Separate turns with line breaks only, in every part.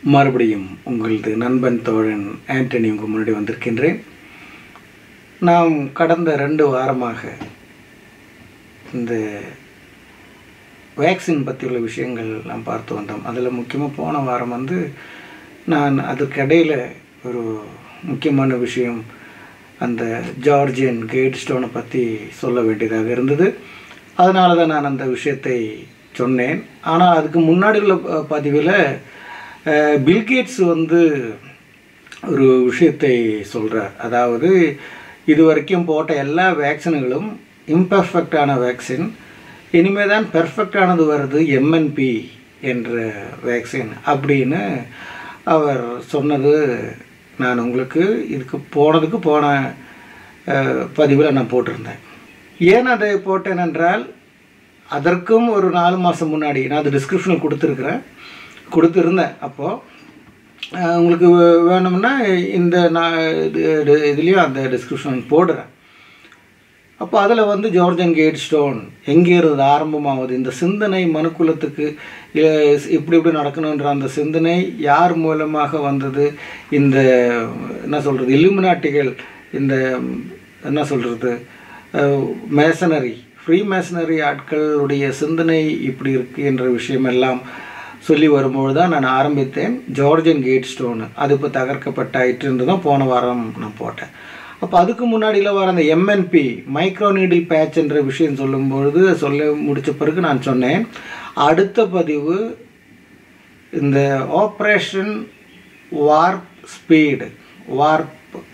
மறுபடியும் உங்களது நண்பன் தோழன் ஆண்டனி உங்கள் முன்னாடி வந்திருக்கின்றேன் நாம் கடந்த ரெண்டு வாரமாக இந்த வேக்சின் பற்றியுள்ள விஷயங்கள் நாம் பார்த்து வந்தோம் அதில் முக்கியமாக போன வாரம் வந்து நான் அதுக்கிடையில் ஒரு முக்கியமான விஷயம் அந்த ஜார்ஜியன் கைட் ஸ்டோனை பற்றி சொல்ல வேண்டியதாக இருந்தது அதனால தான் நான் அந்த விஷயத்தை சொன்னேன் ஆனால் அதுக்கு முன்னாடி உள்ள ப- பதிவில் அஹ், பில்கேட்ஸ் வந்து ஒரு விஷயத்தை சொல்கிறார் அதாவது இது வரைக்கும் போட்ட எல்லா வேக்சின்களும் இம்பர்ஃபெக்டான வேக்சின் இனிமே தான் பெர்ஃபெக்டானது வருது எம்என்பி என்ற வேக்சின் அப்படின்னு அவர் சொன்னது நான் உங்களுக்கு இதுக்கு போனதுக்கு போன பதிவில் நான் போட்டிருந்தேன் ஏன் அதை போட்டேன் என்றால் அதற்கும் ஒரு நாலு மாதம் முன்னாடி நான் அது டிஸ்கிரிப்ஷனில் கொடுத்துருக்குறேன் கொடுத்துருந்தேன் அப்போது அஹ் உங்களுக்கு வே- வேணும்னா இந்த நான் இது இது- இதுலேயும் அந்த டிஸ்கிரிப்ஷன் போடுறேன் அப்போ அதில் வந்து ஜார்ஜன் கேட் ஸ்டோன் எங்கே இருந்து ஆரம்பமாகுது இந்த சிந்தனை மனுக்குலத்துக்கு இ- இப்படி இப்படி நடக்கணுன்ற அந்த சிந்தனை யார் மூலமாக வந்தது இந்த என்ன சொல்கிறது இலுமினாட்டிகள் இந்த என்ன சொல்கிறது மேசனரி ஃப்ரீ மேசனரி ஆட்களுடைய சிந்தனை இப்படி இருக்கு என்ற விஷயமெல்லாம் சொல்லி வரும்பொழுது தான் நான் ஆரம்பித்தேன் ஜார்ஜன் கேட் ஸ்டோனு அது இப்போ தகர்க்கப்பட்டாயிற்றுன்னு தான் போன வாரம் நான் போட்டேன் அப்போ அதுக்கு முன்னாடியில் வர அந்த எம்என்பி மைக்ரோநீடில் பேட்ச் என்ற விஷயம் சொல்லும்பொழுது சொல்ல முடித்த பிறகு நான் சொன்னேன் அடுத்த பதிவு இந்த operation warp speed warp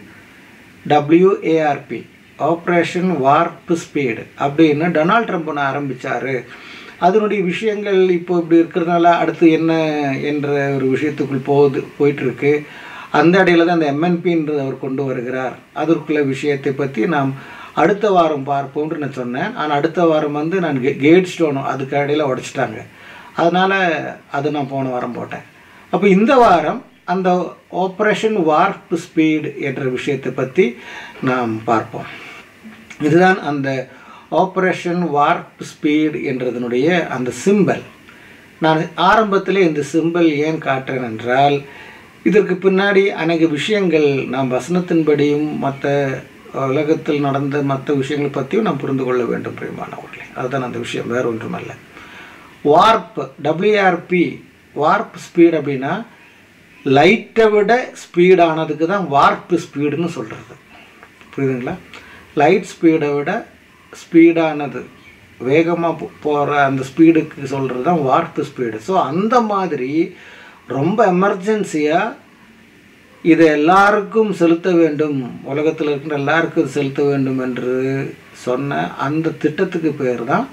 W A R P operation warp speed அப்படின்னு டொனால்ட் ட்ரம்ப் ஒன்று ஆரம்பித்தார் அதனுடைய விஷயங்கள் இப்போ இப்படி இருக்கிறதுனால அடுத்து என்ன என்ற ஒரு விஷயத்துக்குள் போகுது போயிட்டுருக்கு அந்த இடையில தான் அந்த எம்என்பின்றது அவர் கொண்டு வருகிறார் அதற்குள்ள விஷயத்தை பற்றி நாம் அடுத்த வாரம் பார்ப்போம்னு நான் சொன்னேன் ஆனால் அடுத்த வாரம் வந்து நான் கே கேட் ஸ்டோனும் அதுக்கு இடையில உடச்சிட்டாங்க அதனால் அது நான் போன வாரம் போட்டேன் அப்போ இந்த வாரம் அந்த ஆப்ரேஷன் வார்ப் ஸ்பீடு என்ற விஷயத்தை பற்றி நாம் பார்ப்போம் இதுதான் அந்த ஆப்ரேஷன் வார்ப் ஸ்பீடு என்றதனுடைய அந்த சிம்பல் நான் ஆரம்பத்திலே இந்த சிம்பல் ஏன் காட்டுறேன் என்றால் இதற்கு பின்னாடி அநேக விஷயங்கள் நாம் வசனத்தின்படியும் மற்ற உலகத்தில் நடந்த மற்ற விஷயங்கள் பற்றியும் நாம் புரிந்து கொள்ள வேண்டும் பிரியமானவர்களே அதுதான் அந்த விஷயம் வேற ஒன்றுமல்ல வார்ப் டபிள்யூஆர்பி வார்ப் ஸ்பீடு அப்படின்னா லைட்டை விட ஸ்பீடானதுக்கு தான் வார்ப் ஸ்பீடுன்னு சொல்கிறது புரியுதுங்களா லைட் ஸ்பீடை விட ஸ்பீடானது வேகமாக போகிற அந்த ஸ்பீடுக்கு சொல்கிறது தான் வார்ப் ஸ்பீடு ஸோ அந்த மாதிரி ரொம்ப எமர்ஜென்சியாக இதை எல்லாருக்கும் செலுத்த வேண்டும் உலகத்தில் இருக்கிற எல்லாருக்கும் இது செலுத்த வேண்டும் என்று சொன்ன அந்த திட்டத்துக்கு பேர் தான்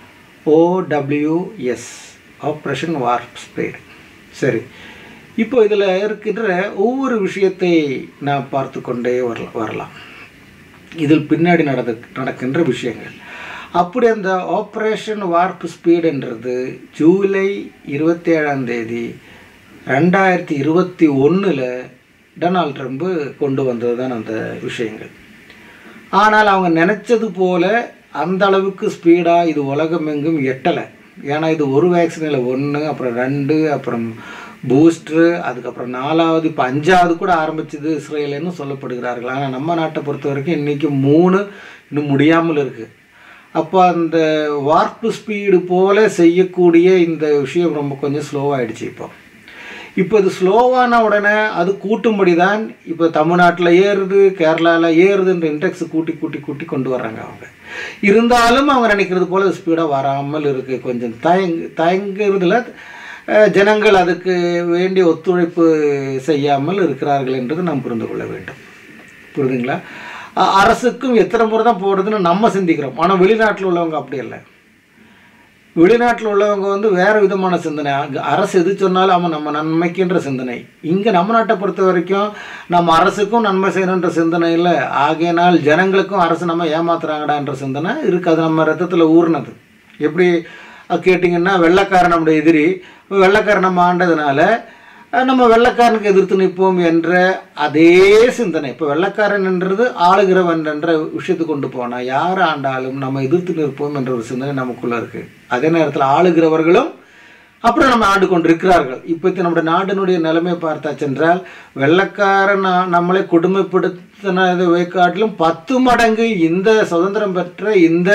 ஓடபிள்யூஎஸ் ஆப்ரேஷன் வார்ப் ஸ்பீடு சரி இப்போ இதில் இருக்கின்ற ஒவ்வொரு விஷயத்தை நாம் பார்த்து கொண்டே வரல வரலாம் இதில் பின்னாடி நடந்து நடக்கின்ற விஷயங்கள் அப்படி அந்த ஆப்ரேஷன் வார்ப் ஸ்பீடுன்றது ஜூலை இருபத்தி ஏழாம் தேதி ரெண்டாயிரத்தி இருபத்தி ஒன்றில் டொனால்ட் ட்ரம்ப் கொண்டு வந்தது தான் அந்த விஷயங்கள் ஆனால் அவங்க நினச்சது போல அந்த அளவுக்கு ஸ்பீடாக இது உலகமெங்கும் எட்டலை ஏன்னா இது ஒரு வேக்சினில் ஒன்று அப்புறம் ரெண்டு அப்புறம் பூஸ்ட்ரு அதுக்கப்புறம் நாலாவது இப்போ அஞ்சாவது கூட ஆரம்பிச்சது இஸ்ரேலுன்னு சொல்லப்படுகிறார்கள் ஆனால் நம்ம நாட்டை பொறுத்த வரைக்கும் இன்றைக்கி மூணு இன்னும் முடியாமல் இருக்குது அப்போ அந்த வார்ப்பு ஸ்பீடு போல செய்யக்கூடிய இந்த விஷயம் ரொம்ப கொஞ்சம் ஸ்லோவாகிடுச்சு இப்போ இப்போ இது ஸ்லோவான உடனே அது கூட்டும்படி தான் இப்போ தமிழ்நாட்டில் ஏறுது கேரளாவில் ஏறுதுன்ற இன்டெக்ஸ் கூட்டி கூட்டி கூட்டி கொண்டு வர்றாங்க அவங்க இருந்தாலும் அவங்க நினைக்கிறது போல் ஸ்பீடாக வராமல் இருக்குது கொஞ்சம் தயங்கு தயங்குறதுல அஹ், ஜனங்கள் அதுக்கு வேண்டிய ஒத்துழைப்பு செய்யாமல் இருக்கிறார்கள் என்றது நாம் புரிந்து கொள்ள வேண்டும் புரியுதுங்களா அ- அரசுக்கும் எத்தனை முறை தான் போடுறதுன்னு நம்ம சிந்திக்கிறோம் ஆனால் வெளிநாட்டில் உள்ளவங்க அப்படி இல்லை வெளிநாட்டில் உள்ளவங்க வந்து வேறு விதமான சிந்தனை அங்க அரசு எது சொன்னாலும் அவன் நம்ம நன்மைக்குன்ற சிந்தனை இங்கே நம்ம நாட்டை பொறுத்த வரைக்கும் நம்ம அரசுக்கும் நன்மை செய்யணுன்ற சிந்தனை இல்லை ஆகையினால் ஜனங்களுக்கும் அரசு நம்ம ஏமாத்துறாங்கடான்ற சிந்தனை இருக்குது அது நம்ம ரத்தத்தில் ஊறினது எப்படி அஹ், கேட்டிங்கன்னா வெள்ளைக்காரன் நம்முடைய எதிரி வெள்ளைக்காரன் நம்ம ஆண்டதுனால அஹ், நம்ம வெள்ளைக்காரனுக்கு எதிர்த்து நிற்போம் என்ற அதே சிந்தனை இப்போ வெள்ளைக்காரன் என்றது ஆளுகிறவன் என்ற விஷயத்துக்கு கொண்டு போனால் யார் ஆண்டாலும் நம்ம எதிர்த்து நிற்போம் என்ற ஒரு சிந்தனை நமக்குள்ளே இருக்குது அதே நேரத்தில் ஆளுகிறவர்களும் அப்புறம் நம்ம ஆண்டு கொண்டிருக்கிறார்கள் இப்போத்தி நம்முடைய நாட்டினுடைய நிலைமையை பார்த்தாச்சென்றால் வெள்ளக்காரன் நா- நம்மளை கொடுமைப்படுத்தினதை காட்டிலும் பத்து மடங்கு இந்த சுதந்திரம் பெற்ற இந்த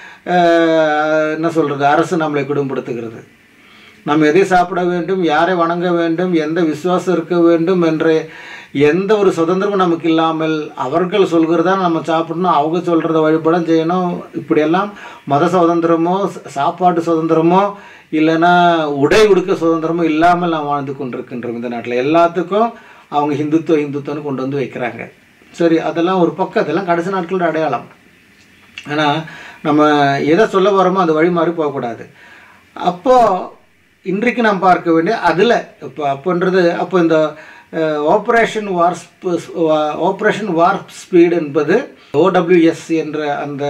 அஹ், என்ன சொல்கிறது அரசு நம்மளை கொடுமைப்படுத்துகிறது நாம் எதை சாப்பிட வேண்டும் யாரை வணங்க வேண்டும் எந்த விசுவாசம் இருக்க வேண்டும் என்ற எந்த ஒரு சுதந்திரமும் நமக்கு இல்லாமல் அவர்கள் சொல்கிறதா நம்ம சாப்பிடணும் அவங்க சொல்கிறத வழிபடம் செய்யணும் இப்படியெல்லாம் மத சுதந்திரமோ ச- சாப்பாட்டு சுதந்திரமோ இல்லைன்னா உடை உடுக்க சுதந்திரமோ இல்லாமல் நாம் வாழ்ந்து கொண்டிருக்கின்றோம் இந்த நாட்டில் எல்லாத்துக்கும் அவங்க ஹிந்துத்துவ ஹிந்துத்துவன்னு கொண்டு வந்து வைக்கிறாங்க சரி அதெல்லாம் ஒரு பக்கம் அதெல்லாம் கடைசி நாட்களோட அடையாளம் ஆனால் நம்ம எதை சொல்ல வரோமோ அந்த வழி மாறி போகக்கூடாது அப்போது இன்றைக்கு நாம் பார்க்க வேண்டிய அதில் இப்போ அப்போன்றது அப்போ இந்த operation warp operation warp speed என்பது ஓடபிள்யூஎஸ் என்ற அந்த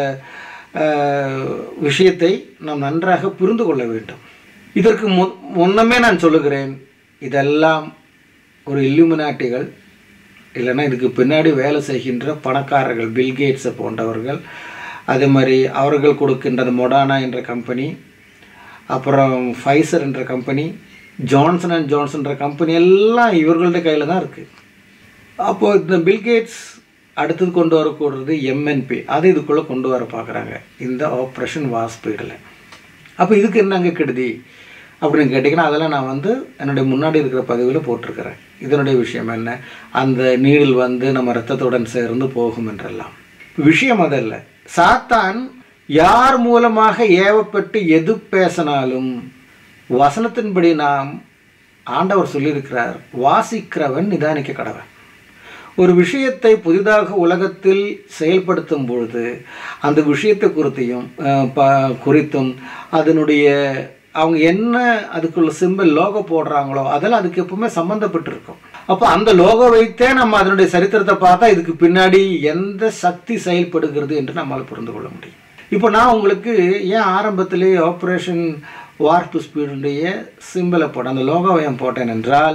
அஹ், விஷயத்தை நாம் நன்றாக புரிந்து கொள்ள வேண்டும் இதற்கு மு முன்னமே நான் சொல்லுகிறேன் இதெல்லாம் ஒரு இல்லுமினாட்டிகள் இல்லைன்னா இதுக்கு பின்னாடி வேலை செய்கின்ற பணக்காரர்கள் பில்கேட்ஸை போன்றவர்கள் அதே மாதிரி அவர்கள் கொடுக்கின்ற அந்த மொடானா என்ற கம்பெனி அப்புறம் ஃபைசர் என்ற கம்பெனி ஜான்சன் அண்ட் ஜான்சன்ற கம்பெனி எல்லாம் இவர்களுடைய கையில் தான் இருக்குது அப்போது இந்த பில்கேட்ஸ் அடுத்தது கொண்டு வரக்கூடாது எம்என்பி அதை இதுக்குள்ளே கொண்டு வர பார்க்குறாங்க இந்த ஆப்ரேஷன் வாஸ்பீடில் அப்போ இதுக்கு என்னங்க கெடுதி அப்படின்னு கேட்டிங்கன்னா அதெல்லாம் நான் வந்து என்னுடைய முன்னாடி இருக்கிற பதிவில் போட்டிருக்கிறேன் இதனுடைய விஷயம் என்ன அந்த நீடில் வந்து நம்ம ரத்தத்துடன் சேர்ந்து போகும் என்றெல்லாம் விஷயம் அதல்ல சாத்தான் யார் மூலமாக ஏவப்பட்டு எது பேசினாலும் வசனத்தின்படி நாம் ஆண்டவர் சொல்லியிருக்கிறார் வாசிக்கிறவன் நிதானிக்க கடவன் ஒரு விஷயத்தை புதிதாக உலகத்தில் செயல்படுத்தும் பொழுது அந்த விஷயத்தை குறித்தையும் அஹ், ப குறித்தும் அதனுடைய அவங்க என்ன அதுக்குள்ள சிம்பிள் லோகோ போடுறாங்களோ அதெல்லாம் அதுக்கு எப்பவுமே சம்மந்தப்பட்டிருக்கும் அப்போ அந்த லோகோ வைத்தே நம்ம அதனுடைய சரித்திரத்தை பார்த்தா இதுக்கு பின்னாடி எந்த சக்தி செயல்படுகிறது என்று நம்மால் புரிந்து கொள்ள முடியும் இப்போ நான் உங்களுக்கு ஏன் ஆரம்பத்திலேயே ஆப்ரேஷன் வார்ப்பு ஸ்பீடுடைய சிம்பிளை போட்டேன் அந்த லோகோவை ஏன் போட்டேன் என்றால்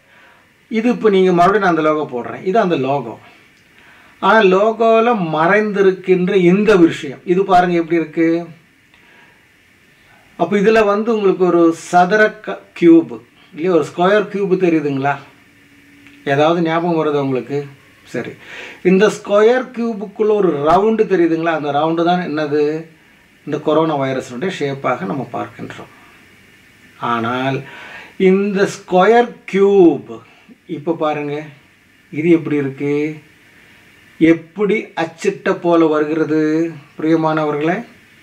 இது இப்போ நீங்கள் மறுபடியும் நான் அந்த லோகோ போடுறேன் இது அந்த லோகோ ஆனால் லோகோவில் மறைந்திருக்கின்ற இந்த விஷயம் இது பாருங்கள் எப்படி இருக்கு அப்போ இதில் வந்து உங்களுக்கு ஒரு சதுர கியூப் இல்லையா ஒரு ஸ்கொயர் கியூப் தெரியுதுங்களா ஏதாவது ஞாபகம் வருது உங்களுக்கு சரி இந்த ஸ்கொயர் கியூபுக்குள்ள ஒரு ரவுண்டு தெரியுதுங்களா அந்த ரவுண்டு தான் என்னது இந்த கொரோனா வைரஸினுடைய ஷேப்பாக நம்ம பார்க்கின்றோம் ஆனால் இந்த ஸ்கொயர் கியூப் இப்போ பாருங்க இது எப்படி இருக்கு எப்படி அச்சிட்ட போல வருகிறது பிரியமானவர்களே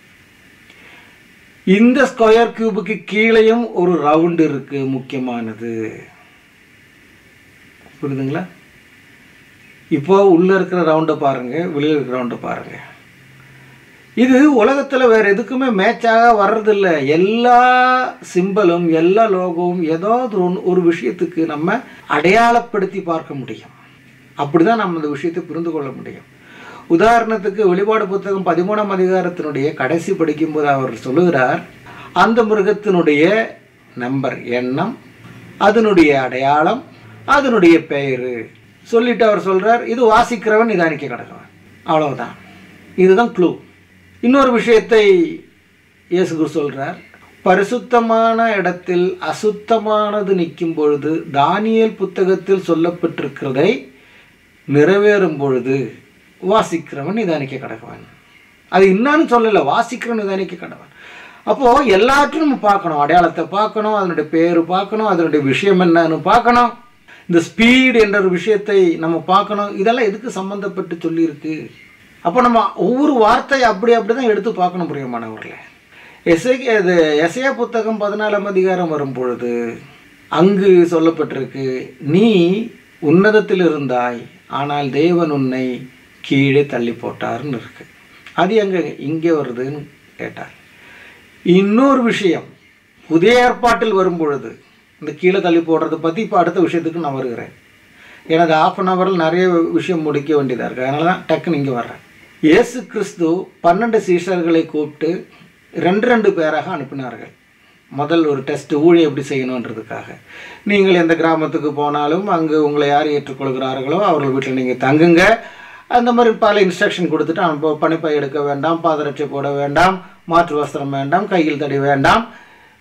இந்த ஸ்கொயர் கியூபுக்கு கீழேயும் ஒரு ரவுண்டு இருக்கு முக்கியமானது புரியுதுங்களா இப்போ உள்ள இருக்கிற ரவுண்டை பாருங்க வெளியில் இருக்கிற ரவுண்டை பாருங்க இது உலகத்தில் வேற எதுக்குமே மேட்சாக வர்றதில்ல எல்லா சிம்பலும் எல்லா லோகோவும் ஏதாவது ஒன்று ஒரு விஷயத்துக்கு நம்ம அடையாளப்படுத்தி பார்க்க முடியும் அப்படிதான் நம்ம இந்த விஷயத்தை புரிந்து கொள்ள முடியும் உதாரணத்துக்கு வெளிப்பாடு புத்தகம் பதிமூணாம் அதிகாரத்தினுடைய கடைசி படிக்கும்போது அவர் சொல்லுகிறார் அந்த மிருகத்தினுடைய நம்பர் எண்ணம் அதனுடைய அடையாளம் அதனுடைய பெயர் சொல்லிட்டு அவர் சொல்றார் இது வாசிக்கிறவன் நிதானிக்க கிடக்கவன் அவ்வளவுதான் இதுதான் க்ளூ இன்னொரு விஷயத்தை இயேசு கிறிஸ்து சொல்றார் பரிசுத்தமான இடத்தில் அசுத்தமானது நிற்கும் பொழுது தானியேல் புத்தகத்தில் சொல்லப்பட்டிருக்கிறதை நிறைவேறும் பொழுது வாசிக்கிறவன் நிதானிக்க கடக்கவன் அது என்னன்னு சொல்லலை வாசிக்கிறவன் நிதானிக்க கடவன் அப்போது எல்லாத்தையும் நம்ம பார்க்கணும் அடையாளத்தை பார்க்கணும் அதனுடைய பேர் பார்க்கணும் அதனுடைய விஷயம் என்னன்னு பார்க்கணும் இந்த ஸ்பீடு என்ற ஒரு விஷயத்தை நம்ம பார்க்கணும் இதெல்லாம் எதுக்கு சம்மந்தப்பட்டு சொல்லியிருக்கு அப்போ நம்ம ஒவ்வொரு வார்த்தையை அப்படி அப்படி தான் எடுத்து பார்க்கணும் பிரியமானவர்களே எஸ்ஐ இது எஸ்ஐயா புத்தகம் பதினாலாம் அதிகாரம் வரும் பொழுது அங்கு சொல்லப்பட்டிருக்கு நீ உன்னதத்தில் இருந்தாய் ஆனால் தேவன் உன்னை கீழே தள்ளி போட்டார்னு இருக்கு அது எங்க இங்கே வருதுன்னு கேட்டார் இன்னொரு விஷயம் புதிய ஏற்பாட்டில் வரும் பொழுது இந்த கீழே தள்ளி போடுறதை பற்றி இப்போ அடுத்த விஷயத்துக்கு நான் வருகிறேன் எனது ஆஃப் அன் ஹவரில் நிறைய விஷயம் முடிக்க வேண்டியதாக இருக்குது அதனால தான் டக்குன்னு இங்கே வர்றேன் இயேசு கிறிஸ்து பன்னெண்டு சீஷர்களை கூப்பிட்டு ரெண்டு ரெண்டு பேராக அனுப்பினார்கள் முதல் ஒரு டெஸ்ட் ஊழியம் எப்படி செய்யணுன்றதுக்காக நீங்கள் எந்த கிராமத்துக்கு போனாலும் அங்கு உங்களை யார் ஏற்றுக்கொள்கிறார்களோ அவர்கள் வீட்டில் நீங்கள் தங்குங்க அந்த மாதிரி பல இன்ஸ்ட்ரக்ஷன் கொடுத்துட்டு அனுப்ப பனிப்பை எடுக்க வேண்டாம் பாதரட்சை போட வேண்டாம் மாற்று வஸ்திரம் வேண்டாம் கையில் தடி வேண்டாம்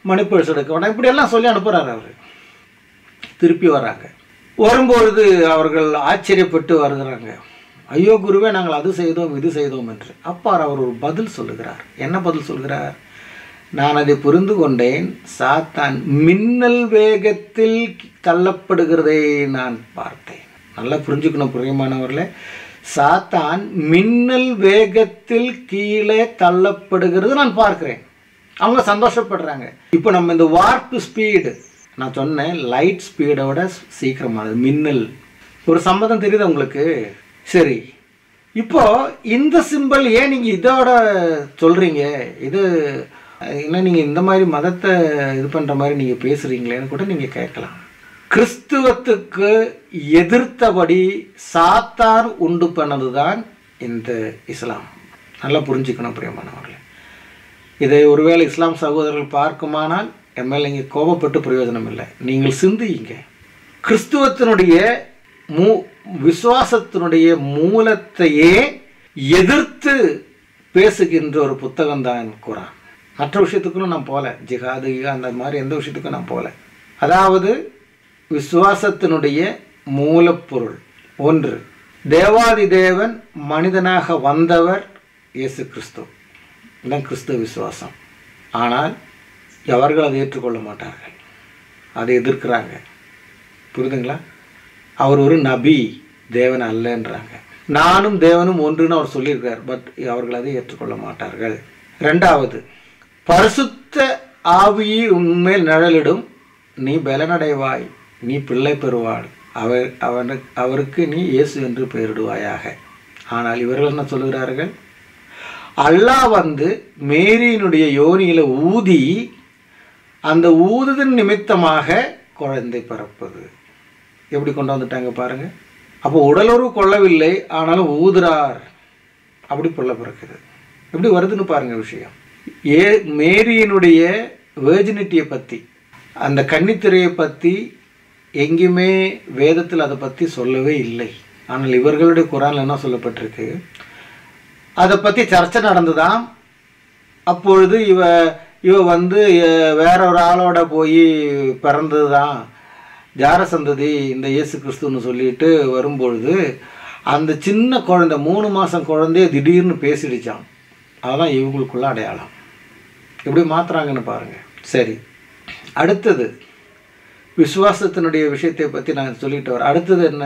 மணிப்பர்ஸ் எடுக்க வேண்டாம் இப்படியெல்லாம் சொல்லி அனுப்புகிறார் அவர் திருப்பி வராங்க வரும்பொழுது அவர்கள் ஆச்சரியப்பட்டு வருகிறாங்க ஐயோ குருவே நாங்கள் அது செய்தோம் இது செய்தோம் என்று அப்பார் அவர் ஒரு பதில் சொல்லுகிறார் என்ன பதில் சொல்கிறார் நான் அதை புரிந்து கொண்டேன் சாத்தான் மின்னல் வேகத்தில் தள்ளப்படுகிறதை நான் பார்த்தேன் நல்லா புரிஞ்சுக்கணும் பிரியமானவர்களே சாத்தான் மின்னல் வேகத்தில் கீழே தள்ளப்படுகிறது நான் பார்க்கிறேன் அவங்க சந்தோஷப்படுறாங்க இப்போ நம்ம இந்த வார்ப்பு ஸ்பீடு நான் சொன்னேன் லைட் ஸ்பீடோட சீக்கிரமானது மின்னல் ஒரு சம்மதம் தெரியுது உங்களுக்கு சரி இப்போ இந்த சிம்பிள் ஏன் நீங்கள் இதோட சொல்கிறீங்க இது என்ன நீங்கள் இந்த மாதிரி மதத்தை இது பண்ணுற மாதிரி நீங்கள் பேசுகிறீங்களேன்னு கூட நீங்கள் கேட்கலாம் கிறிஸ்துவத்துக்கு எதிர்த்தபடி சாத்தார் உண்டு பண்ணது தான் இந்த இஸ்லாம் நல்லா புரிஞ்சுக்கணும் பிரியமானவர்களே இதை ஒருவேளை இஸ்லாம் சகோதரர்கள் பார்க்குமானால் என் மேலே இங்கே கோபப்பட்டு பிரயோஜனம் இல்லை நீங்கள் சிந்தியுங்க கிறிஸ்துவத்தினுடைய மூ விசுவாசத்தினுடைய மூலத்தையே எதிர்த்து பேசுகின்ற ஒரு புத்தகம் தான் குரான் மற்ற விஷயத்துக்கும் நான் போகல ஜிஹாது கிஹா அந்த மாதிரி எந்த விஷயத்துக்கும் நான் போகல அதாவது விசுவாசத்தினுடைய மூலப்பொருள் ஒன்று தேவாதி தேவன் மனிதனாக வந்தவர் இயேசு கிறிஸ்து இதுதான் கிறிஸ்துவ விசுவாசம் ஆனால் அவர்கள் அதை ஏற்றுக்கொள்ள மாட்டார்கள் அதை எதிர்க்கிறாங்க புரியுதுங்களா அவர் ஒரு நபி தேவன் அல்லன்றாங்க நானும் தேவனும் ஒன்றுன்னு அவர் சொல்லியிருக்கார் பட் அவர்கள் அதை ஏற்றுக்கொள்ள மாட்டார்கள் ரெண்டாவது பரிசுத்த ஆவியை உண்மையில் நிழலிடும் நீ பலனடைவாய் நீ பிள்ளை பெறுவாள் அவர் அவனுக்கு அவருக்கு நீ இயேசு என்று பெயரிடுவாயாக ஆனால் இவர்கள் என்ன சொல்லுகிறார்கள் அல்லாஹ் வந்து மேரியினுடைய யோனியில ஊதி அந்த ஊதுதல் நிமித்தமாக குழந்தை பிறப்பது எப்படி கொண்டு வந்துட்டாங்க பாருங்க அப்போ உடலுறவு கொள்ளவில்லை ஆனாலும் ஊதுறார் அப்படி புள்ள பிறக்குது எப்படி வருதுன்னு பாருங்க விஷயம் ஏ மேரியினுடைய வேர்ஜினிட்டியை பற்றி அந்த கன்னித்திரையை பற்றி எங்கேயுமே வேதத்தில் அதை பற்றி சொல்லவே இல்லை ஆனால் இவர்களுடைய குரான் என்ன சொல்லப்பட்டிருக்கு அதை பற்றி சர்ச்சை நடந்துதான் அப்பொழுது இவ இவ வந்து அஹ், வேற ஒரு ஆளோட போய் பிறந்தது தான் ஜாரசந்ததி இந்த இயேசு கிறிஸ்துன்னு சொல்லிட்டு வரும்பொழுது அந்த சின்ன குழந்தை மூணு மாதம் குழந்தைய திடீர்னு பேசிடுச்சான் அதெல்லாம் இவங்களுக்குள்ள அடையாளம் எப்படி மாத்துறாங்கன்னு பாருங்க சரி அடுத்தது விசுவாசத்தினுடைய விஷயத்தை பற்றி நான் சொல்லிட்டு வரேன் அடுத்தது என்ன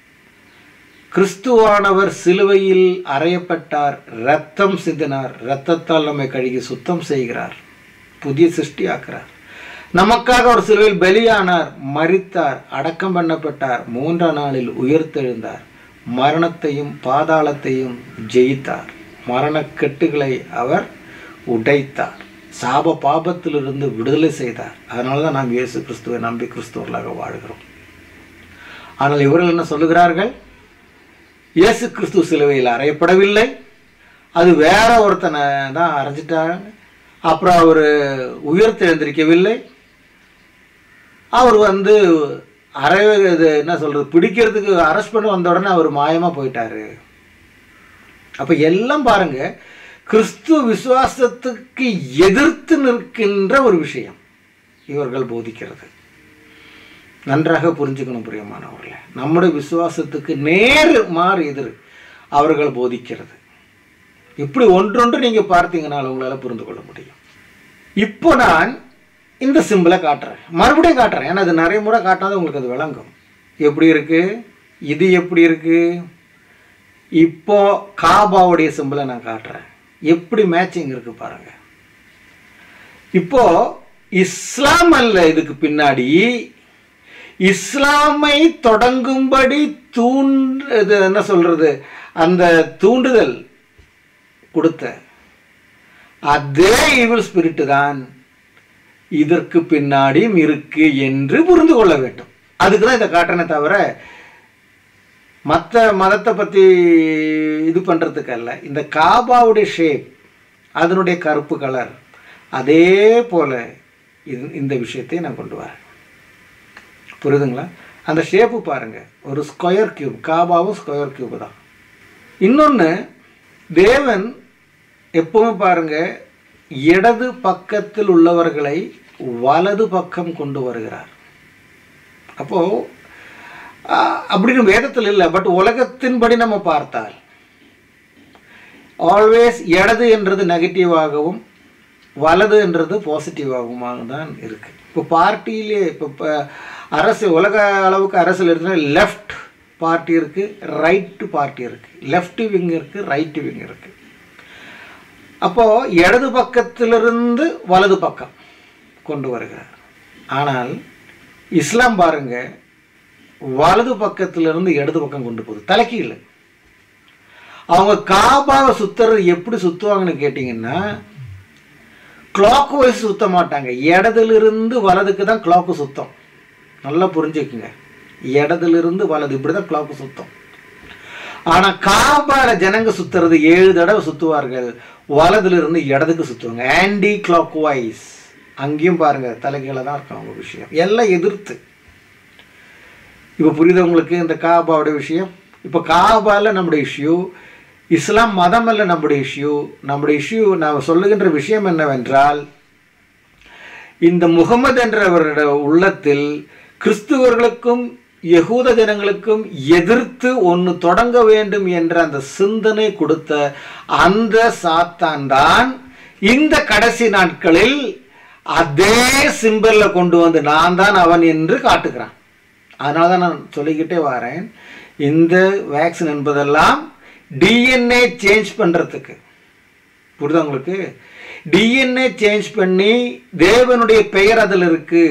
கிறிஸ்துவானவர் சிலுவையில் அறையப்பட்டார் இரத்தம் சிந்தினார் இரத்தத்தால் நம்மை கழுகி சுத்தம் செய்கிறார் புதிய சிருஷ்டி ஆக்குறார் நமக்காக ஒரு சிலுவையில் பலியானார் மரித்தார் அடக்கம் பண்ணப்பட்டார் மூன்றாம் நாளில் உயிர்த்தெழுந்தார் மரணத்தையும் பாதாளத்தையும் ஜெயித்தார் மரணக்கட்டுகளை அவர் உடைத்தார் சாப பாபத்திலிருந்து விடுதலை செய்தார் அதனால தான் நாம் இயேசு கிறிஸ்துவை நம்பி கிறிஸ்துவர்களாக வாழ்கிறோம் ஆனால் இவர்கள் என்ன சொல்லுகிறார்கள் இயேசு கிறிஸ்து சிலுவையில் அறையப்படவில்லை அது வேற ஒருத்தனை தான் அரைஞ்சிட்டாங்க அப்புறம் அவர் உயிர்த்தெழுந்திருக்கவில்லை அவர் வந்து அறை இது என்ன சொல்றது பிடிக்கிறதுக்கு அரெஸ்ட் பண்ணி வந்த உடனே அவர் மாயமாக போயிட்டாரு அப்போ எல்லாம் பாருங்க கிறிஸ்து விசுவாசத்துக்கு எதிர்த்து நிற்கின்ற ஒரு விஷயம் இவர்கள் போதிக்கிறது நன்றாக புரிஞ்சுக்கணும் பிரியமானவர்களே நம்முடைய விசுவாசத்துக்கு நேர் மாறு எதிர் அவர்கள் போதிக்கிறது இப்படி ஒன்றொன்று நீங்கள் பார்த்தீங்கனால் உங்களால் புரிந்து கொள்ள முடியும் இப்போ நான் இந்த சிம்பிளை காட்டுறேன் மறுபடியும் காட்டுறேன் ஏன்னா அது நிறைய முறை காட்டினா உங்களுக்கு அது விளங்கும் எப்படி இருக்கு இது எப்படி இருக்கு இப்போ காபாவுடைய சிம்பிளை நான் காட்டுறேன் எப்படி மேட்சிங் இருக்கு பாருங்க இப்போ இஸ்லாம் அல்ல இதுக்கு பின்னாடி இஸ்லாமை தொடங்கும்படி தூண்டு இது என்ன சொல்றது அந்த தூண்டுதல் கொடுத்த அதே ஈவில் ஸ்பிரிட் தான் இதற்கு பின்னாடியும் இருக்கு என்று புரிந்து கொள்ள வேண்டும் அதுக்கு தான் இதை காட்டுறேனே தவிர மற்ற மதத்தை பற்றி இது பண்ணுறதுக்கு அல்ல இந்த காபாவுடைய ஷேப் அதனுடைய கருப்பு கலர் அதே போல் இது இந்த விஷயத்தை நான் கொண்டு வரேன் புரியுதுங்களா அந்த ஷேப்பு பாருங்கள் ஒரு ஸ்கொயர் கியூப் காபாவும் ஸ்கொயர் கியூப் தான் இன்னொன்று தேவன் எப்பவுமே பாருங்க இடது பக்கத்தில் உள்ளவர்களை வலது பக்கம் கொண்டு வருகிறார் அப்போது அப்படின்னு வேதத்தில் இல்லை பட் உலகத்தின்படி நம்ம பார்த்தால் ஆல்வேஸ் இடது என்றது நெகட்டிவாகவும் வலது என்றது பாசிட்டிவாகவும் தான் இருக்குது இப்போ பார்ட்டியிலே இப்போ இப்போ அரசு உலக அளவுக்கு அரசியல் எடுத்துனா லெஃப்ட் பார்ட்டி இருக்குது ரைட்டு பார்ட்டி இருக்குது லெஃப்ட் விங் இருக்குது ரைட்டு விங் இருக்குது அப்போது இடது பக்கத்திலிருந்து வலது பக்கம் கொண்டு வருகிறார் ஆனால் இஸ்லாம் பாருங்க வலது பக்கத்திலிருந்து இடது பக்கம் கொண்டு போகுது தலைக்கீழ் அவங்க காபாவை சுத்துறது எப்படி சுற்றுவாங்கன்னு கேட்டிங்கன்னா கிளாக் வைஸ் சுத்த மாட்டாங்க இடதுலிருந்து வலதுக்கு தான் கிளாக்கு சுத்தம் நல்லா புரிஞ்சுக்குங்க இடதுலிருந்து வலது இப்படி தான் கிளாக்கு சுத்தம் ஆனால் காபால ஜனங்க சுத்துறது ஏழு தடவை சுற்றுவார்கள் வலதுலேருந்து இடதுக்கு சுற்றுவாங்க ஆன்டி கிளாக் வைஸ் அங்கேயும் பாருங்க தலைகீழ தான் இருக்கும் அவங்க விஷயம் எல்லாம் எதிர்த்து இப்போ புரியுது உங்களுக்கு இந்த காபாவோட விஷயம் இப்போ காபால நம்முடைய இஷ்யூ இஸ்லாம் மதம் அல்ல நம்முடைய இஷ்யூ நம்முடைய இஷ்யூ நாம் சொல்லுகின்ற விஷயம் என்னவென்றால் இந்த முகமது என்றவருடைய உள்ளத்தில் கிறிஸ்துவர்களுக்கும் யகூத ஜனங்களுக்கும் எதிர்த்து ஒன்று தொடங்க வேண்டும் என்ற அந்த சிந்தனை கொடுத்த அந்த சாத்தான் தான் இந்த கடைசி நாட்களில் அதே சிம்பிள்ல கொண்டு வந்து நான் தான் அவன் என்று காட்டுகிறான் அதனால தான் நான் சொல்லிக்கிட்டே வரேன் இந்த வேக்சின் என்பதெல்லாம் டிஎன்ஏ சேஞ்ச் பண்ணுறதுக்கு புரியுதா உங்களுக்கு டிஎன்ஏ சேஞ்ச் பண்ணி தேவனுடைய பெயர் அதில் இருக்கு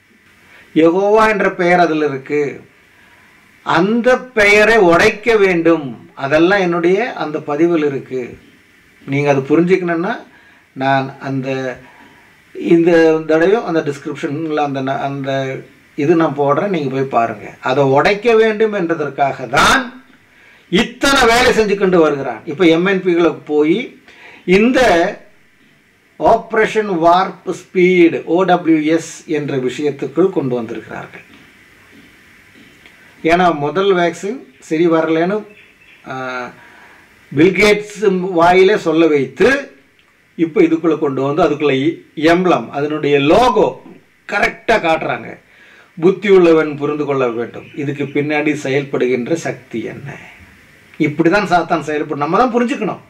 யகோவா என்ற பெயர் அதில் இருக்கு அந்த பெயரை உடைக்க வேண்டும் அதெல்லாம் என்னுடைய அந்த பதிவில் இருக்கு நீங்கள் அது புரிஞ்சுக்கணுன்னா நான் அந்த இந்த தடவையும் அந்த டிஸ்கிரிப்ஷனில் அந்த ந- அந்த இது நான் போடுறேன் நீங்கள் போய் பாருங்கள் அதை உடைக்க வேண்டும் என்றதற்காக தான் இத்தனை வேலை செஞ்சு கொண்டு வருகிறான் இப்போ எம்என்பிகளுக்கு போய் இந்த ஆப்ரேஷன் வார்ப் ஸ்பீடு ஓடபிள்யூஎஸ் என்ற விஷயத்துக்குள் கொண்டு வந்திருக்கிறார்கள் ஏன்னா முதல் வேக்சின் சரி வரலன்னு பில்கேட்ஸ் வாயிலே சொல்ல வைத்து இப்போ இதுக்குள்ளே கொண்டு வந்து அதுக்குள்ள எம்ப்ளம் அதனுடைய லோகோ கரெக்டாக காட்டுறாங்க புத்தி உள்ளவன் புரிந்து கொள்ள வேண்டும் இதுக்கு பின்னாடி செயல்படுகின்ற சக்தி என்ன இப்படி தான் சாத்தான் செயல்படும் நம்ம தான் புரிஞ்சுக்கணும்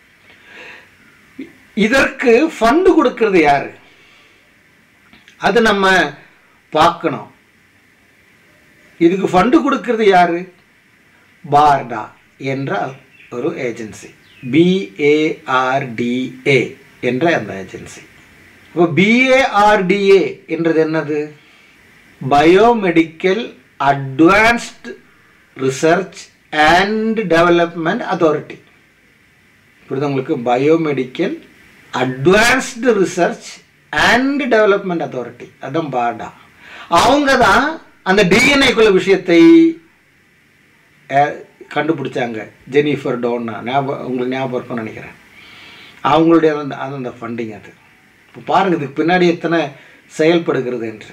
இதற்கு ஃபண்டு கொடுக்கறது யாரு அது நம்ம பார்க்கணும் இதுக்கு ஃபண்டு கொடுக்கறது யாரு பார்டா என்ற ஒரு ஏஜென்சி பிஏஆர்டிஏ என்ற அந்த ஏஜென்சி இப்போ பிஏஆர்டிஏ என்றது என்னது biomedical advanced research and development authority புரியுது உங்களுக்கு biomedical advanced research and development authority அதான் பார்டா அவங்க தான் அந்த டிஎன்ஏக்குள்ள விஷயத்தை அஹ், கண்டுபிடிச்சாங்க ஜெனிஃபர் டோன்னா ஞாபகம் உங்களுக்கு ஞாபகம் இருக்கும்னு நினைக்கிறேன் அவங்களுடைய அந்த அந்த ஃபண்டிங் அது இப்போ பாருங்க இதுக்கு பின்னாடி எத்தனை செயல்படுகிறது என்று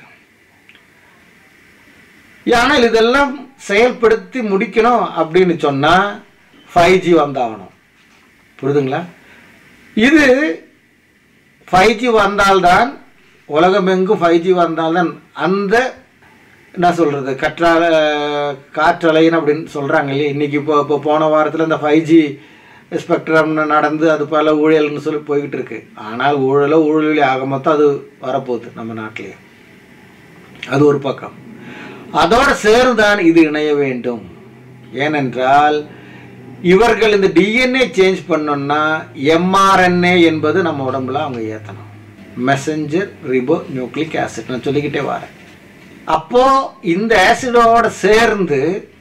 ஆனால் இதெல்லாம் செயல்படுத்தி முடிக்கணும் அப்படின்னு சொன்னால் ஃபைவ் ஜி வந்தாகணும் புரியுதுங்களா இது ஃபைவ் ஜி வந்தால்தான் உலகமெங்கும் ஃபைவ் ஜி வந்தால்தான் அந்த என்ன சொல்கிறது கற்றால காற்றலைன்னு அப்படின்னு சொல்கிறாங்க இல்லையா இன்றைக்கி இப்போ இப்போ போன வாரத்தில் இந்த ஃபைவ் ஜி ஸ்பெக்ட்ரம் நடந்து அது பல ஊழல்னு சொல்லி போய்கிட்டு இருக்கு ஆனால் ஊழலோ ஊழலி ஆக மொத்தம் அது வரப்போகுது நம்ம நாட்டிலேயே அது ஒரு பக்கம் அதோடு சேர்ந்துதான் இது இணைய வேண்டும் ஏனென்றால் இவர்கள் இந்த டிஎன்ஏ சேஞ்ச் பண்ணோம்னா எம்ஆர்என்ஏ என்பது நம்ம உடம்புல அவங்க ஏற்றணும் மெசஞ்சர் ரிபோ நியூக்ளிக் ஆசிட் நான் சொல்லிக்கிட்டே வரேன் அப்போ இந்த ஆசிடோட சேர்ந்து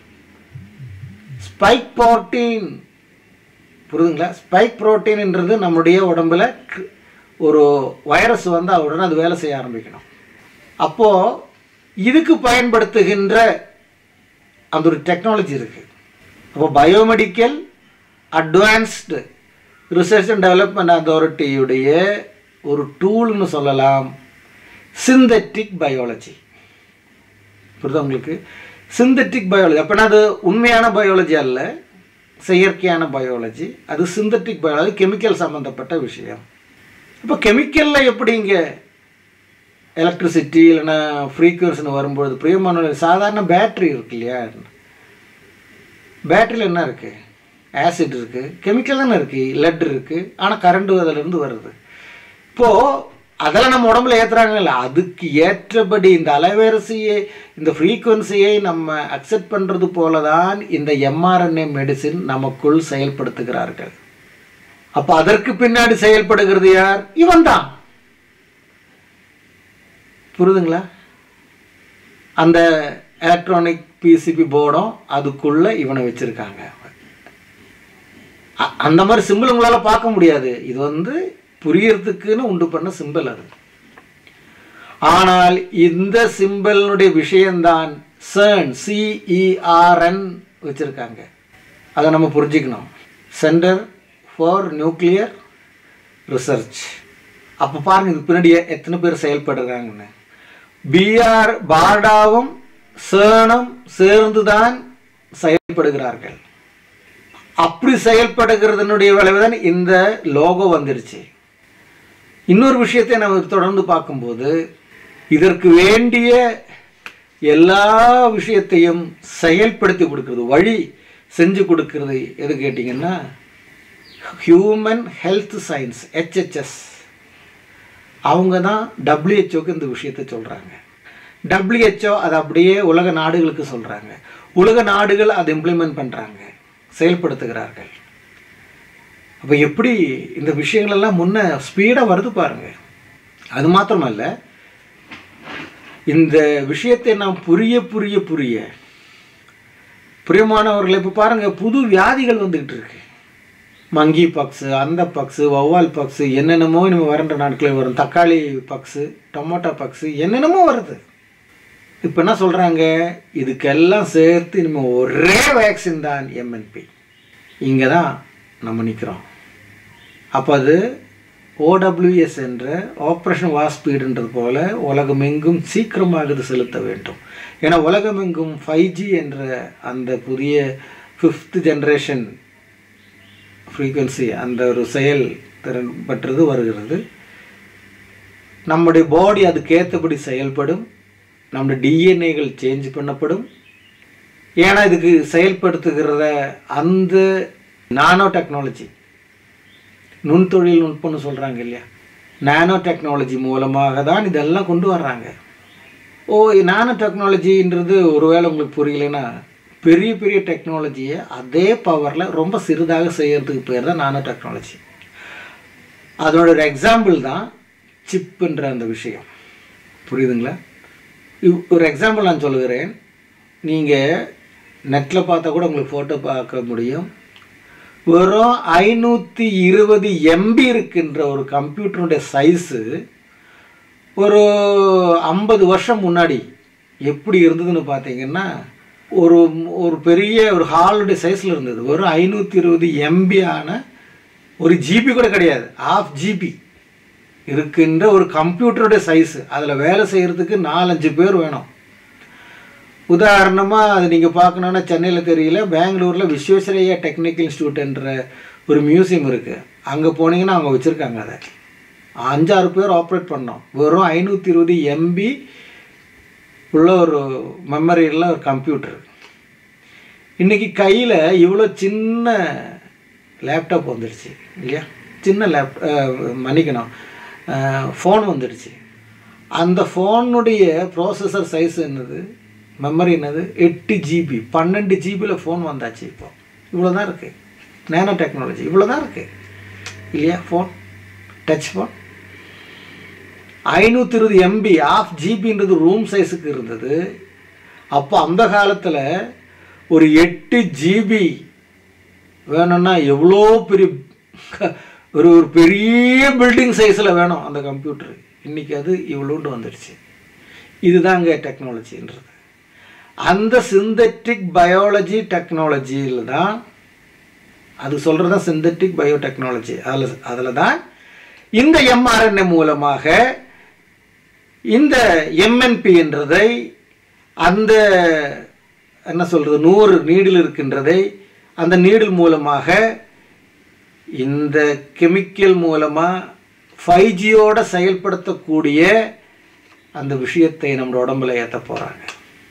ஸ்பைக் புரோட்டீன் புரியுதுங்களா ஸ்பைக் புரோட்டீன்ன்றது நம்முடைய உடம்புல க்- ஒரு வைரஸ் வந்தால் உடனே அது வேலை செய்ய ஆரம்பிக்கணும் அப்போது இதுக்கு பயன்படுத்துகின்ற அந்த ஒரு டெக்னாலஜி இருக்குது அப்போ biomedical advanced research and development அத்தாரிட்டியுடைய ஒரு டூல்னு சொல்லலாம் சிந்தட்டிக் பயாலஜி புரியுதா உங்களுக்கு சிந்தட்டிக் பயாலஜி அப்படின்னா அது உண்மையான பயாலஜி அல்ல செயற்கையான பயாலஜி அது சிந்தட்டிக் பயாலஜி கெமிக்கல் சம்மந்தப்பட்ட விஷயம் இப்போ கெமிக்கலில் எப்படிங்க எலக்ட்ரிசிட்டி இல்லைன்னா ஃப்ரீக்குவன்சின்னு வரும்பொழுது பிரியமான சாதாரண பேட்ரி இருக்கு இல்லையா பேட்டரியில் என்ன இருக்குது ஆசிட் இருக்குது கெமிக்கல் தானே இருக்குது லெட் இருக்குது ஆனால் கரண்ட்டு அதிலிருந்து வருது இப்போது அதெல்லாம் நம்ம உடம்புல ஏற்றுறாங்கல்ல அதுக்கு ஏற்றபடி இந்த அலைவரிசையை இந்த ஃப்ரீக்குவன்சியை நம்ம அக்செப்ட் பண்ணுறது போல தான் இந்த எம்ஆர்என்ஏ மெடிசின் நமக்குள் செயல்படுத்துகிறார்கள் அப்போ அதற்கு பின்னாடி செயல்படுகிறது யார் இவன் தான் புரியுதுங்களா அந்த எலக்ட்ரானிக் பிசிபி போர்டும் அதுக்குள்ள இவனை வச்சிருக்காங்க அ- அந்த மாதிரி சிம்பிள் உங்களால் பார்க்க முடியாது இது வந்து புரியறதுக்குன்னு உண்டு பண்ண சிம்பிள் அது ஆனால் இந்த சிம்பிளினுடைய விஷயம்தான் CERN சிஇஆர்என் வச்சிருக்காங்க அதை நம்ம புரிஞ்சுக்கணும் சென்டர் ஃபார் நியூக்ளியர் ரிசர்ச் அப்போ பாருங்க இது பின்னாடி எ- எத்தனை பேர் செயல்படுறாங்கன்னு பிஆர் பார்டாவும் சேனும் சேர்ந்து தான் செயல்படுகிறார்கள் அப்படி செயல்படுகிறதனுடைய விளைவுதான் இந்த லோகோ வந்துடுச்சு இன்னொரு விஷயத்தை நம்ம தொடர்ந்து பார்க்கும்போது இதற்கு வேண்டிய எல்லா விஷயத்தையும் செயல்படுத்தி கொடுக்கிறது வழி செஞ்சு கொடுக்கிறது எது கேட்டிங்கன்னா ஹியூமன் ஹெல்த் சயின்ஸ் ஹெச்ஹெச்எஸ் அவங்க தான் டபிள்யூஹெச்ஓக்கு இந்த விஷயத்தை சொல்கிறாங்க டபிள்யூஹெச்ஓ அதை அப்படியே உலக நாடுகளுக்கு சொல்கிறாங்க உலக நாடுகள் அதை இம்ப்ளிமெண்ட் பண்ணுறாங்க செயல்படுத்துகிறார்கள் அப்போ எப்படி இந்த விஷயங்களெல்லாம் முன்ன ஸ்பீடாக வருது பாருங்க அது மாத்திரமல்ல இந்த விஷயத்தை நாம் புரிய புரிய புரிய பிரியமானவர்களை இப்போ பாருங்க புது வியாதிகள் வந்துகிட்டு இருக்கு மங்கி பக்ஸு அந்த பக்ஸு வௌவால் பக்ஸு என்னென்னமோ நம்ம வறண்ட நாட்களில் வரும் தக்காளி பக்ஸு டொமேட்டோ பக்ஸு என்னென்னமோ வருது இப்போ என்ன சொல்கிறாங்க இதுக்கெல்லாம் சேர்த்து இனிமேல் ஒரே வேக்சின் தான் எம்என்பி இங்கே தான் நம்ம நிற்கிறோம் அப்போ அது ஓடபிள்யூஎஸ் என்ற ஆப்ரேஷன் வாஸ்பீடுன்றது போல உலகமெங்கும் சீக்கிரமாக இது செலுத்த வேண்டும் ஏன்னா உலகமெங்கும் ஃபைவ் ஜி என்ற அந்த புதிய ஃபிஃப்த் ஜென்ரேஷன் ஃப்ரீக்வன்சி அந்த ஒரு செயல் திறன் பற்றது வருகிறது நம்முடைய பாடி அதுக்கேற்றபடி செயல்படும் நம்முடைய டிஎன்ஏகள் சேஞ்ச் பண்ணப்படும் ஏன்னா இதுக்கு செயல்படுத்துகிறத அந்த நானோ டெக்னாலஜி நுண்தொழில் நுட்பம்னு சொல்கிறாங்க இல்லையா நானோ டெக்னாலஜி மூலமாக தான் இதெல்லாம் கொண்டு வர்றாங்க ஓ நானோ டெக்னாலஜின்றது ஒருவேளை உங்களுக்கு புரியலைன்னா பெரிய பெரிய டெக்னாலஜியை அதே பவரில் ரொம்ப சிறிதாக செய்யறதுக்கு பேர் தான் நானோ டெக்னாலஜி அதோட ஒரு எக்ஸாம்பிள் தான் சிப்புன்ற அந்த விஷயம் புரியுதுங்களா இவ்- ஒரு எக்ஸாம்பிள் நான் சொல்லுகிறேன் நீங்கள் நெட்டில் பார்த்தா கூட உங்களுக்கு ஃபோட்டோ பார்க்க முடியும் வெறும் ஐநூற்றி இருபது எம்பி இருக்கின்ற ஒரு கம்ப்யூட்டருடைய சைஸு ஒரு ஐம்பது வருஷம் முன்னாடி எப்படி இருந்ததுன்னு பார்த்தீங்கன்னா ஒரு ஒரு பெரிய ஒரு ஹாலுடைய சைஸில் இருந்தது வெறும் ஐநூற்றி இருபது எம்பி ஆன ஒரு ஜிபி கூட கிடையாது ஆஃப் ஜிபி இருக்கின்ற ஒரு கம்ப்யூட்டருடைய சைஸு அதில் வேலை செய்கிறதுக்கு நாலஞ்சு பேர் வேணும் உதாரணமாக அது நீங்கள் பார்க்கணுன்னா சென்னையில் தெரியல பெங்களூரில் விஸ்வேஸ்வரையா டெக்னிக்கல் இன்ஸ்டியூட்ன்ற ஒரு மியூசியம் இருக்குது அங்கே போனீங்கன்னா அவங்க வச்சுருக்காங்க அதை அஞ்சாறு பேர் ஆப்ரேட் பண்ணோம் வெறும் ஐநூற்றி இருபது எம்பி உள்ள ஒரு மெமரியில் ஒரு கம்ப்யூட்டர் இன்றைக்கி கையில் இவ்வளோ சின்ன லேப்டாப் வந்துடுச்சு இல்லையா சின்ன லேப் மன்னிக்கணும் ஃபோன் வந்துடுச்சு அந்த ஃபோனுடைய ப்ராசஸர் சைஸ் என்னது மெமரி என்னது எட்டு ஜிபி பன்னெண்டு ஜிபியில் ஃபோன் வந்தாச்சு இப்போ இவ்வளோ தான் இருக்குது நேனோ டெக்னாலஜி இவ்வளோ தான் இருக்குது இல்லையா ஃபோன் டச் ஃபோன் ஐநூற்றி இருபது எம்பி ஆஃப் ஜிபின்றது ரூம் சைஸுக்கு இருந்தது அப்போ அந்த காலத்தில் ஒரு எட்டு ஜிபி வேணும்னா எவ்வளோ பெரிய ஒரு ஒரு பெரிய பில்டிங் சைஸில் வேணும் அந்த கம்ப்யூட்டர் இன்றைக்கி அது இவ்வளோண்டு வந்துடுச்சு இதுதாங்க டெக்னாலஜின்றது அந்த சிந்தட்டிக் பயாலஜி டெக்னாலஜியில் தான் அது சொல்கிறது தான் சிந்தட்டிக் பயோடெக்னாலஜி அதில் அதில் தான் இந்த எம்ஆர்என்ஏ மூலமாக இந்த எம்என்பி என்றதை அந்த என்ன சொல்கிறது நூறு நீடில் இருக்கின்றதை அந்த நீடில் மூலமாக இந்த கெமிக்கல் மூலமாக ஃபைவ் ஜியோட செயல்படுத்தக்கூடிய அந்த விஷயத்தை நம்ம உடம்புல ஏற்ற போகிறாங்க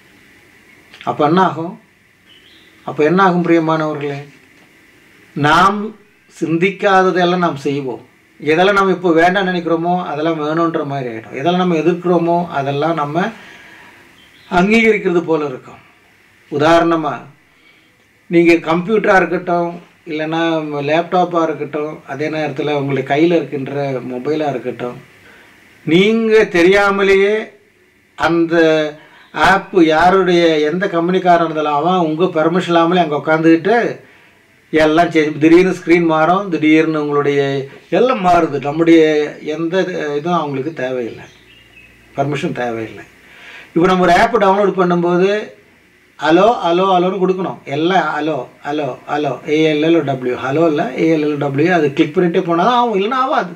அப்போ என்ன ஆகும் அப்போ என்ன ஆகும் பிரியமானவர்களே நாம் சிந்திக்காததெல்லாம் நாம் செய்வோம் எதெல்லாம் நம்ம இப்போ வேண்டாம் நினைக்கிறோமோ அதெல்லாம் வேணுன்ற மாதிரி ஆகிடும் எதெல்லாம் நம்ம எதிர்க்கிறோமோ அதெல்லாம் நம்ம அங்கீகரிக்கிறது போல இருக்கும் உதாரணமாக நீங்கள் கம்ப்யூட்டராக இருக்கட்டும் இல்லைன்னா லேப்டாப்பாக இருக்கட்டும் அதே நேரத்தில் உங்களுடைய கையில் இருக்கின்ற மொபைலாக இருக்கட்டும் நீங்கள் தெரியாமலேயே அந்த ஆப்பு யாருடைய எந்த கம்பெனிக்காரன் இருந்தாலும் அவன் உங்கள் பெர்மிஷன் இல்லாமலே அங்கே உட்காந்துக்கிட்டு எல்லாம் சேஞ்ச் திடீர்னு ஸ்க்ரீன் மாறும் திடீர்னு உங்களுடைய எல்லாம் மாறுது நம்முடைய எந்த இதுவும் அவங்களுக்கு தேவையில்லை பர்மிஷன் தேவையில்லை இப்போ நம்ம ஒரு ஆப் டவுன்லோட் பண்ணும்போது அலோ அலோ அலோன்னு கொடுக்கணும் எல்லாம் allow allow allow A L L W hello இல்லை ஏஎல்எல் டபிள்யூ அது கிளிக் பண்ணிட்டே போனால் தான் ஆகும் இல்லைன்னா ஆகாது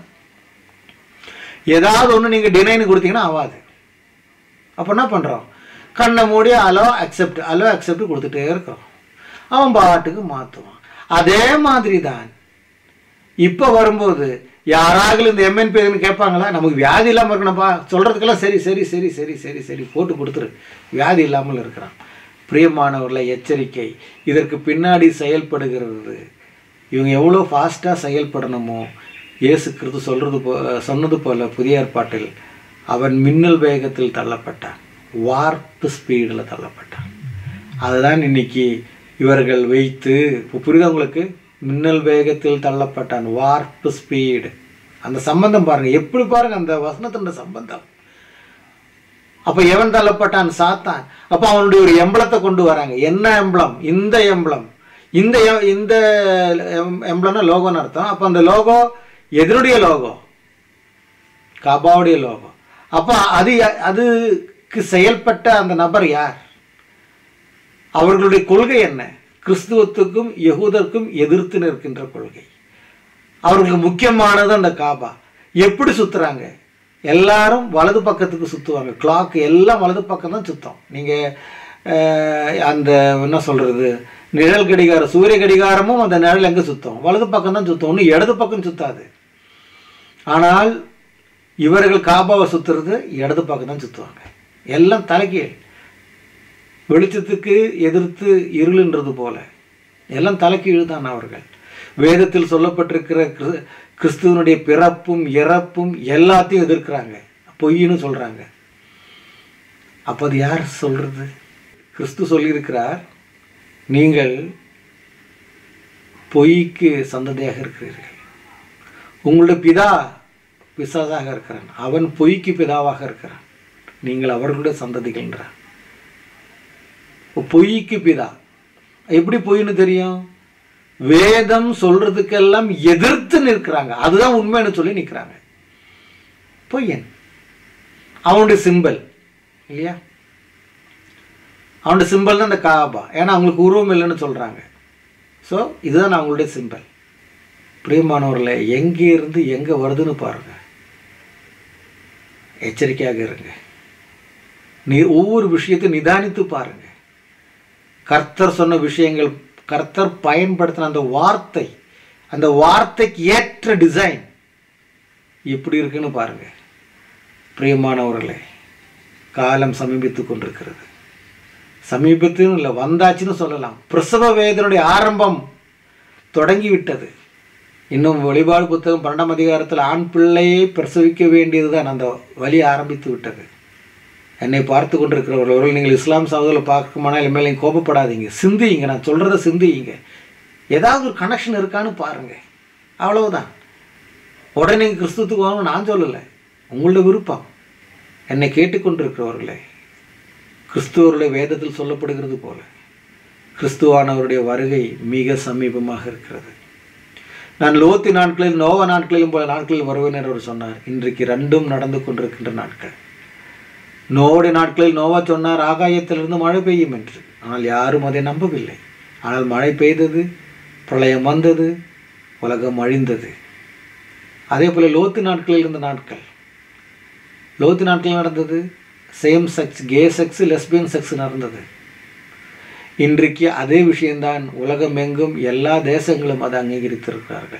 ஏதாவது ஒன்று நீங்கள் டினைன் கொடுத்தீங்கன்னா ஆகாது அப்போ என்ன பண்ணுறோம் கண்ணை மூடி அலோ அக்செப்ட் அலோ அக்செப்ட் கொடுத்துட்டே இருக்கிறோம் அவன் பாட்டுக்கு மாற்றுவான் அதே மாதிரி தான் இப்போ வரும்போது யாராவது இந்த எம்என்பி கேட்பாங்களா நமக்கு வியாதி இல்லாமல் இருக்கணும்ப்பா சொல்கிறதுக்கெல்லாம் சரி சரி சரி சரி சரி சரி போட்டு கொடுத்துரு வியாதி இல்லாமல் இருக்கிறான் பிரியமானவர்களை எச்சரிக்கை இதற்கு பின்னாடி செயல்படுகிறது இவங்க எவ்வளோ ஃபாஸ்ட்டாக செயல்படணுமோ இயேசு கிறிஸ்து சொல்கிறது போ சொன்னது போல புதிய ஏற்பாட்டில் அவன் மின்னல் வேகத்தில் தள்ளப்பட்டான் வார்ப்பு ஸ்பீடில் தள்ளப்பட்டான் அதுதான் இன்னைக்கு இவர்கள் வைத்து இப்போ புரியுதா உங்களுக்கு மின்னல் வேகத்தில் தள்ளப்பட்டான் வார்ப்பு ஸ்பீடு அந்த சம்பந்தம் பாருங்க எப்படி பாருங்க அந்த வசனத்தின சம்பந்தம் அப்ப எவன் தள்ளப்பட்டான் சாத்தான் அப்ப அவனுடைய ஒரு எம்பளத்தை கொண்டு வராங்க என்ன எம்பளம் இந்த எம்பளம் இந்த எ- இந்த எம்பளம்னா லோகோன்னு அர்த்தம் அப்ப அந்த லோகோ எதனுடைய லோகோ கபாவுடைய லோகோ அப்ப அது யா- அதுக்கு செயல்பட்ட அந்த நபர் யார் அவர்களுடைய கொள்கை என்ன கிறிஸ்துவத்துக்கும் யகூதருக்கும் எதிர்த்து நிற்கின்ற கொள்கை அவர்களுக்கு முக்கியமானது அந்த காபா எப்படி சுத்துறாங்க எல்லாரும் வலது பக்கத்துக்கு சுற்றுவாங்க கிளாக் எல்லாம் வலது பக்கம் தான் சுத்தம் நீங்கள் அந்த என்ன சொல்கிறது நிழல் கடிகாரம் சூரிய கடிகாரமும் அந்த நிழல் எங்கே சுத்தம் வலது பக்கம் தான் சுத்தம் ஒன்றும் இடது பக்கம் சுத்தாது ஆனால் இவர்கள் காபாவை சுற்றுறது இடது பக்கம் தான் சுற்றுவாங்க எல்லாம் தலைகீழ் வெளிச்சத்துக்கு எதிர்த்து இருளுன்றது போல எல்லாம் தலைக்கீழ் தான் அவர்கள் வேதத்தில் சொல்லப்பட்டிருக்கிற கிறிஸ்- கிறிஸ்துவனுடைய பிறப்பும் இறப்பும் எல்லாத்தையும் எதிர்க்கிறாங்க பொய்ன்னு சொல்றாங்க அப்போ அது யார் சொல்றது கிறிஸ்து சொல்லியிருக்கிறார் நீங்கள் பொய்க்கு சந்ததியாக இருக்கிறீர்கள் உங்களுடைய பிதா பிசாசாக இருக்கிறான் அவன் பொய்க்கு பிதாவாக இருக்கிறான் நீங்கள் அவர்களுடைய சந்ததிகள்ன்றான் பொய்க்கு பிதா எப்படி பொய்ன்னு தெரியும் வேதம் சொல்றதுக்கெல்லாம் எதிர்த்து நிற்கிறாங்க அதுதான் உண்மைன்னு சொல்லி நிற்கிறாங்க பொய்யன் அவனுடைய சிம்பல் இல்லையா அவனுடைய சிம்பல் தான் இந்த காபா ஏன்னா அவங்களுக்கு உருவம் இல்லைன்னு சொல்றாங்க ஸோ இதுதான் அவங்களுடைய சிம்பல் பிரியமானவர்களே எங்கே இருந்து எங்கே வருதுன்னு பாருங்க எச்சரிக்கையாக இருங்க நீ ஒவ்வொரு விஷயத்தையும் நிதானித்து பாருங்க கர்த்தர் சொன்ன விஷயங்கள் கர்த்தர் பயன்படுத்தின அந்த வார்த்தை அந்த வார்த்தைக்கு ஏற்ற டிசைன் எப்படி இருக்குன்னு பாருங்க பிரியமானவர்களே காலம் சமீபித்து கொண்டிருக்கிறது சமீபத்துன்னு இல்லை வந்தாச்சுன்னு சொல்லலாம் பிரசவ வேதனுடைய ஆரம்பம் தொடங்கி விட்டது இன்னும் வழிபாடு புத்தகம் பன்னெண்டாம் அதிகாரத்தில் ஆண் பிள்ளையை பிரசவிக்க வேண்டியதுதான் அந்த வழி ஆரம்பித்து விட்டது என்னை பார்த்து கொண்டிருக்கிறவர்கள் நீங்கள் இஸ்லாம் சகோதரில் பார்க்குமானால் இனிமேல் நீங்கள் கோபப்படாதீங்க சிந்தியுங்க நான் சொல்கிறத சிந்தியுங்க ஏதாவது ஒரு கனெக்ஷன் இருக்கான்னு பாருங்க அவ்வளவுதான் உடனே நீங்கள் கிறிஸ்துவத்துக்கு வாங்கணும் நான் சொல்லலை உங்களோட விருப்பம் என்னை கேட்டுக்கொண்டிருக்கிறவர்களே கிறிஸ்துவருடைய வேதத்தில் சொல்லப்படுகிறது போல கிறிஸ்துவானவருடைய வருகை மிக சமீபமாக இருக்கிறது நான் லோத்தி நாட்களில் நோவ நாட்களிலும் போல நாட்களில் வருவேன் என்று அவர் சொன்னார் இன்றைக்கு ரெண்டும் நடந்து கொண்டிருக்கின்ற நாட்கள் நோவுடைய நாட்களில் நோவா சொன்னார் ஆகாயத்திலிருந்து மழை பெய்யும் என்று ஆனால் யாரும் அதை நம்பவில்லை ஆனால் மழை பெய்தது பிரளயம் வந்தது உலகம் அழிந்தது அதே போல லோத்து நாட்களில் இருந்த நாட்கள் லோத்து நாட்கள் நடந்தது same sex gay sex lesbian sex நடந்தது இன்றைக்கு அதே விஷயம்தான் உலகம் எங்கும் எல்லா தேசங்களும் அதை அங்கீகரித்திருக்கிறார்கள்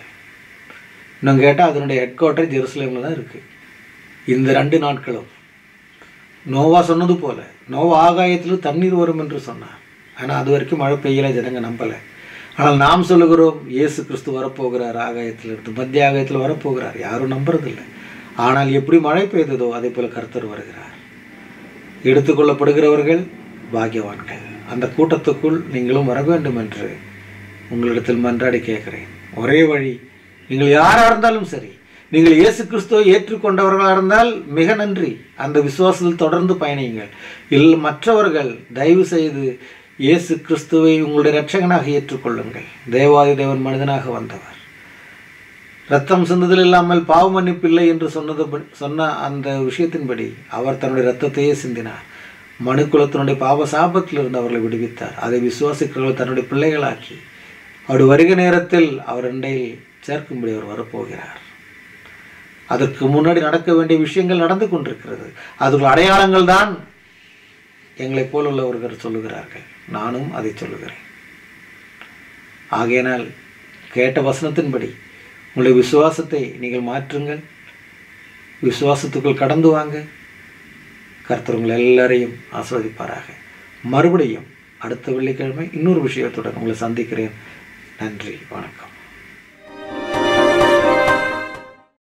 இன்னும் கேட்டால் அதனுடைய ஹெட் குவார்ட்டர் ஜெருசலேமில் தான் இருக்குது இந்த ரெண்டு நாட்களும் நோவா சொன்னது போல நோவா ஆகாயத்தில் தண்ணீர் வரும் என்று சொன்னார் ஆனால் அது வரைக்கும் மழை பெய்யலை ஜனங்க நம்பலை ஆனால் நாம் சொல்லுகிறோம் இயேசு கிறிஸ்து வரப்போகிறார் ஆகாயத்திலிருந்து மத்திய ஆகாயத்தில் வரப்போகிறார் யாரும் நம்புறதில்லை ஆனால் எப்படி மழை பெய்ததோ அதே போல கர்த்தர் வருகிறார் எடுத்துக்கொள்ளப்படுகிறவர்கள் பாக்கியவான்கள் அந்த கூட்டத்துக்குள் நீங்களும் வர வேண்டும் என்று உங்களிடத்தில் மன்றாடி கேட்கிறேன் ஒரே வழி நீங்கள் யாராக இருந்தாலும் சரி நீங்கள் இயேசு கிறிஸ்துவை ஏற்றுக்கொண்டவர்களாக இருந்தால் மிக நன்றி அந்த விசுவாசத்தில் தொடர்ந்து பயணியுங்கள் இல் மற்றவர்கள் தயவு செய்து இயேசு கிறிஸ்துவை உங்களுடைய இரட்சகனாக ஏற்றுக்கொள்ளுங்கள் தேவாதி தேவன் மனிதனாக வந்தவர் ரத்தம் சிந்துதல் இல்லாமல் பாவ மன்னிப்பில்லை என்று சொன்னது சொன்ன அந்த விஷயத்தின்படி அவர் தன்னுடைய ரத்தத்தையே சிந்தினார் மனுக்குலத்தினுடைய பாவ சாபத்திலிருந்து அவர்களை விடுவித்தார் அதை விசுவாசிக்கிறவர்கள் தன்னுடைய பிள்ளைகளாக்கி அவருடைய வருகை நேரத்தில் அவர் அண்டையில் சேர்க்கும்படி அவர் வரப்போகிறார் அதற்கு முன்னாடி நடக்க வேண்டிய விஷயங்கள் நடந்து கொண்டிருக்கிறது அதுக்கு அடையாளங்கள் தான் எங்களைப் போல் உள்ளவர்கள் சொல்லுகிறார்கள் நானும் அதை சொல்லுகிறேன் ஆகையினால் கேட்ட வசனத்தின்படி உங்களுடைய விசுவாசத்தை நீங்கள் மாற்றுங்கள் விசுவாசத்துக்குள் கடந்து வாங்க கர்த்தர் உங்கள் எல்லாரையும் ஆஸ்வதிப்பாராக மறுபடியும் அடுத்த வெள்ளிக்கிழமை இன்னொரு விஷயத்துடன் உங்களை சந்திக்கிறேன் நன்றி வணக்கம்